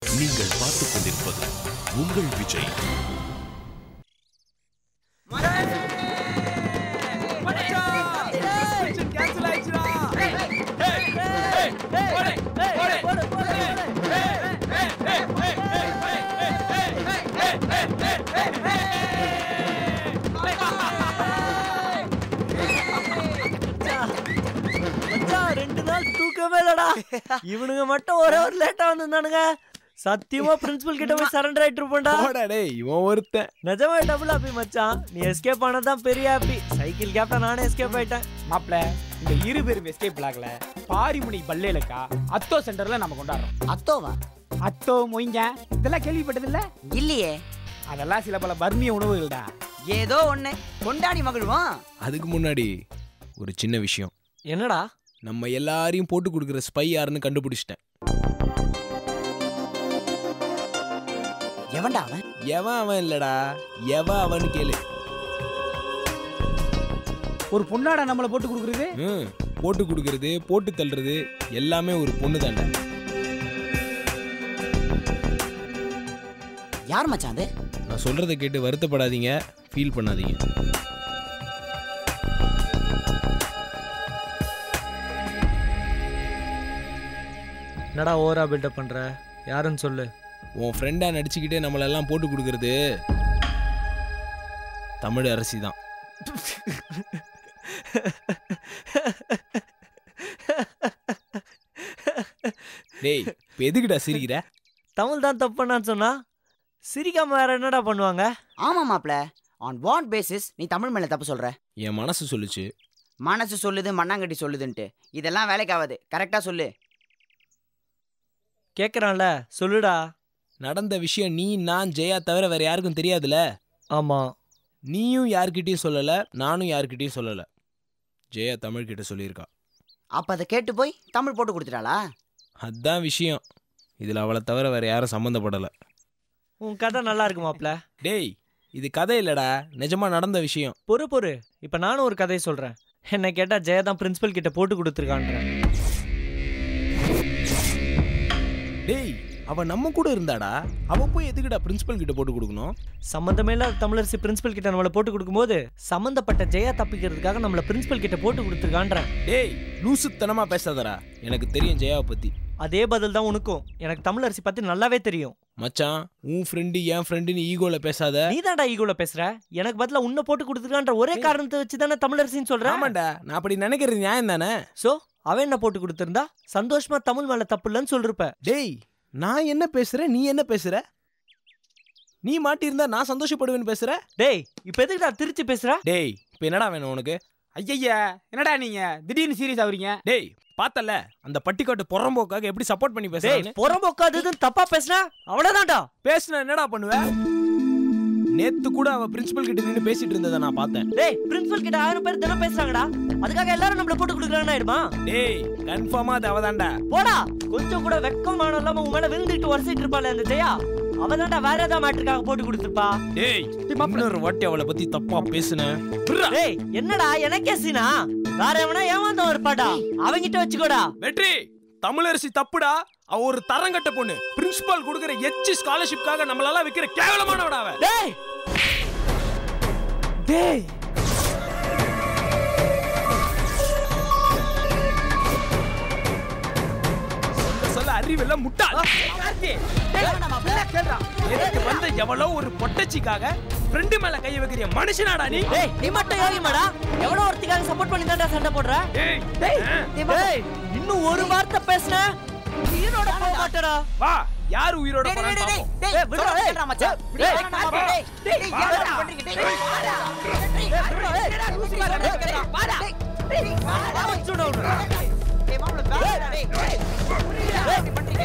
நீங்கள் பார்த்துக் கொண்டிருப்பது உங்கள் விஜய் மச்சான் ரெண்டு நாள் தூக்கமே இல்லடா இவனுங்க மட்டும் ஒரே ஒரு லேட்டா வந்திருந்தானுங்க சத்தியமா பிரின்சிபல் கிட்ட போய் சரண்டர் ஆயிட்டு இருப்பேன்டா போடா டேய் இவன் ஒருத்தன் நிஜமா டபுள் ஹாப்பி மச்சான் நீ எஸ்கேப் ஆனதான் பெரிய ஹாப்பி சைக்கிள் கேப்டன் நானே எஸ்கேப் ஆயிட்டேன் மாப்ள இந்த இரு பேரும் எஸ்கேப் பிளாக்ல பாரிமுனை பல்லேலக்கா அத்தோ சென்டர்ல நம்ம கொண்டாடுறோம் அத்தோவா அத்தோ மொய்ங்க இதெல்லாம் கேள்விப்பட்டது இல்ல இல்லையே அதெல்லாம் சில பல பர்மிய உணவுகள்டா ஏதோ ஒண்ணு கொண்டாடி மகிழ்வோம் அதுக்கு முன்னாடி ஒரு சின்ன விஷயம் என்னடா நம்ம எல்லாரையும் போட்டு கொடுக்குற ஸ்பை யாருன்னு கண்டுபிடிச்சிட்டேன் எவன்டா அவன் எவன் அவன் இல்லடா எவன் அவன்னு கேளு ஒரு பொண்ணாடா நம்மள போட்டு கொடுக்குறது ம் போட்டு கொடுக்கறது போட்டு தள்ளுறது எல்லாமே ஒரு பொண்ணு தாண்டா யார் மச்சான் அது நான் சொல்றதை கேட்டு வருத்தப்படாதீங்க ஃபீல் பண்ணாதீங்க என்னடா ஓவரா பில்டப் பண்ற யாருன்னு சொல்லு உன் ஃப்ரெண்டா நடிச்சுக்கிட்டே நம்மளெல்லாம் போட்டு கொடுக்கறது தமிழ் அரசி தான் டேய் இப்போ எதுக்குடா சிரிக்கிற தமிழ் தான் தப்பு பண்ணான்னு சொன்னா சிரிக்காம வேற என்னடா பண்ணுவாங்க ஆமா மாப்ள ஆன் வாட் பேசிஸ் நீ தமிழ் மேல தப்பு சொல்ற என் மனசு சொல்லுச்சு மனசு சொல்லுது மண்ணாங்கட்டி சொல்லுதுன்ட்டு இதெல்லாம் வேலைக்கு ஆகாது கரெக்டா சொல்லு கேக்குறான்ல சொல்லுடா நடந்த விஷயம் நீ நான் ஜெயா தவிர வேற யாருக்கும் தெரியாதுல ஆமா நீயும் யார்கிட்டயும் சொல்லல நானும் யார்கிட்டயும் சொல்லல ஜெயா தமிழ் கிட்ட சொல்லியிருக்கா அப்ப அதை கேட்டு போய் தமிழ் போட்டு கொடுத்துட்டாளா அதான் விஷயம் இதுல அவளை தவிர வேற யாரும் சம்மந்தப்படல உன் கதை நல்லா இருக்கு மாப்ள டேய் இது கதை இல்லடா நிஜமா நடந்த விஷயம் பொறு பொறு இப்ப நானும் ஒரு கதையை சொல்றேன் என்ன கேட்டா ஜெயா தான் பிரின்சிபல் கிட்ட போட்டு கொடுத்துருக்கான்றேன் டேய் அவ நம்ம கூட இருந்தாடா அவ போய் எதுக்குடா பிரின்சிபல் கிட்ட போட்டு கொடுக்கணும் சம்பந்தமே இல்லாத தமிழரசி பிரின்சிபல் கிட்ட நம்மளை போட்டு கொடுக்கும்போது சம்பந்தப்பட்ட ஜெயா தப்பிக்கிறதுக்காக நம்மள பிரின்சிபல் கிட்ட போட்டு கொடுத்துருக்கான்றேன் டேய் லூசுத்தனமா பேசாதடா எனக்கு தெரியும் ஜெயாவை பத்தி அதே பதில் தான் உனக்கும் எனக்கு தமிழரசி பத்தி நல்லாவே தெரியும் மச்சான் உன் ஃப்ரெண்டு என் ஃப்ரெண்டுன்னு ஈகோல பேசாத நீ தான்டா ஈகோல பேசுற எனக்கு பதிலா உன்னை போட்டு கொடுத்துருக்கான்ற ஒரே காரணத்தை வச்சு தானே தமிழரசின்னு சொல்ற ஆமாண்டா நான் அப்படி நினைக்கிறது நியாயம் தானே சோ அவன் என்ன போட்டு கொடுத்திருந்தா சந்தோஷமா தமிழ் மேல தப்பு இல்லைன்னு சொல்லிருப்ப டேய் நான் என்ன பேசுறேன் நீ என்ன பேசுற நீ மாட்டியிருந்தா நான் சந்தோஷப்படுவேன்னு பேசுற டேய் இப்ப எதுக்குடா திருச்சி பேசுற டேய் இப்போ என்னடா வேணும் உனக்கு ஐயய்யா என்னடா நீங்க திடீர்னு சீரியஸ் ஆகுறீங்க டேய் பார்த்தல அந்த பட்டிக்காட்டு புறம்போக்காக எப்படி சப்போர்ட் பண்ணி டேய் பேசுறேன் புறம்போக்காதுன்னு தப்பா பேசுனா அவ்வளவுதான்டா பேசுனா என்னடா பண்ணுவ நேத்து கூட அவ பிரின்சிபல் கிட்ட நின்னு பேசிட்டு இருந்ததை நான் பார்த்தேன் டேய் பிரின்சிபல் கிட்ட ஆயிரம் பேர் தினம் பேசுறாங்கடா அதுக்காக எல்லாரும் நம்மள போட்டு கொடுக்குறான்னு ஆயிடுமா டேய் கன்ஃபார்மா அது அவதான்டா போடா கொஞ்சம் கூட வெக்கம் மானம் இல்லாம உன் மேல விழுந்துட்டு உரசிட்டு இருப்பாள் அந்த ஜெயா அவதான்டா வேற ஏதாவது மேட்டருக்காக போட்டு கொடுத்துருப்பா டேய் இன்னொரு வாட்டி அவளை பத்தி தப்பா பேசுன டேய் என்னடா எனக்கே சீனா வேற எவனா ஏமாந்தவன் இருப்பாடா அவங்கிட்ட வச்சுக்கோடா வெற்றி தமிழரசி தப்புடா அவ ஒரு தரங்கட்ட பொண்ணு பிரின்சிபால் கொடுக்கிற எச்சி ஸ்காலர்ஷிப்காக நம்மளால விக்கிற கேவலமானவடா அவ டேய் டேய் சொல்ல சொல்ல அறிவெல்லாம் முட்டாள் எனக்கு வந்த எவ்வளோ ஒரு பொட்டச்சிக்காக ஃப்ரெண்டு மேல கை வைக்கிற மனுஷனாடா நீ டேய் நீ மட்டும் யோகிமாடா எவனோ ஒருத்திக்காக சப்போர்ட் பண்ணி தான்டா சண்டை போடுற டேய் டேய் ஆ, டேய் இன்னும் ஒரு வார்த்தை பேசுன உயிரோட போக மாட்டடா வா யார் உயிரோட டேய், போறான்னு டேய், டேய், பாப்போம். டேய், டேய், விடுடா, சொல்றத டேய். கேளுடா மச்சான். டேய், டேய், வாடா, டேய், டேய், டேய், வாடா. என்னடா பண்றீங்க? டேய், வாடா. டேய், என்னடா லூசு மாதிரி நடக்கிறீங்க? வாடா. டேய், டேய், வாடா. வச்சுடா உன்னை. டேய், மாப்பிள, வேணாம்டா, டேய், டேய். புரியுதா? இப்படி பண்றீங்க?